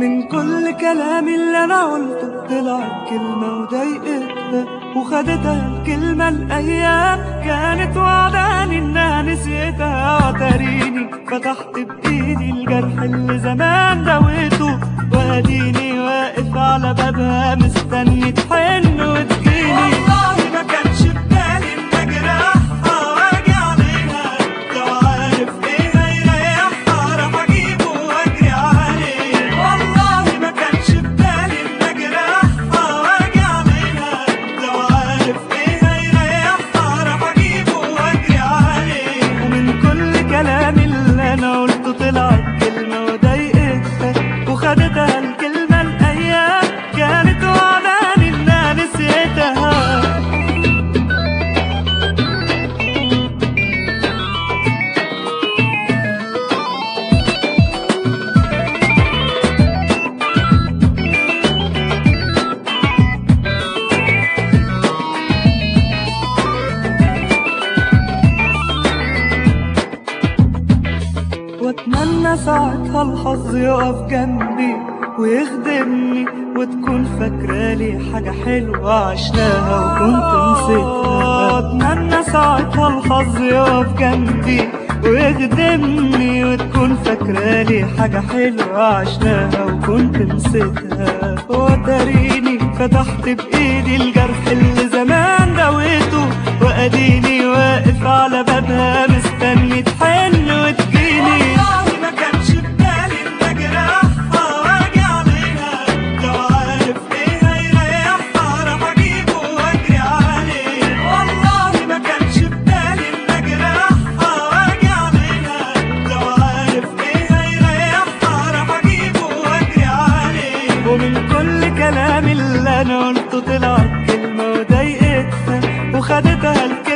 من كل كلامي اللي انا قلته طلعت كلمة وضايقتها وخدتها الكلمة الأيام كانت وعداني إنها نسيتها وتريني فتحت بإيدي الجرح اللي زمان دويته وأديني واقف على بابها مستني تحن وتجيني والله ما كانش في بالي إن أجرحها وأجي عليها لو عارف إيه هيريحها راح أجيبه وأجري عليه والله ما كانش في بالي إن أجرحها وأجي عليها لو عارف إيه هيريحها راح أجيبه وأجري عليه ومن كل كلامي اللي أنا قلته طلعت كلمة وضايقتها وخدتها الكلمة الأيام كانت وعداني إنها نسيتها واتمنى ساعتها الحظ يقف جنبي ويخدمني وتكون فاكرالي حاجة حلوة عشناها وكنت نسيتها اتمنى ساعتها الحظ يقف جنبي ويخدمني وتكون فاكرالي حاجة حلوة عشناها وكنت نسيتها وتريني فتحت بإيدي الجرح اللي زمان دويته وأديني واقف على بابها مستني تحن وتجيني والله ما كانش في بالي إن أجرحها وأجي عليها لو عارف إيه هيريحها راح أجيبه وأجري عليه والله ما كانش في بالي إن أجرحها وأجي عليها لو عارف إيه هيريحها راح أجيبه وأجري عليه ومن كل كلامي اللي أنا قلته طلعت كلمة وضايقتها وخدتها الكلمة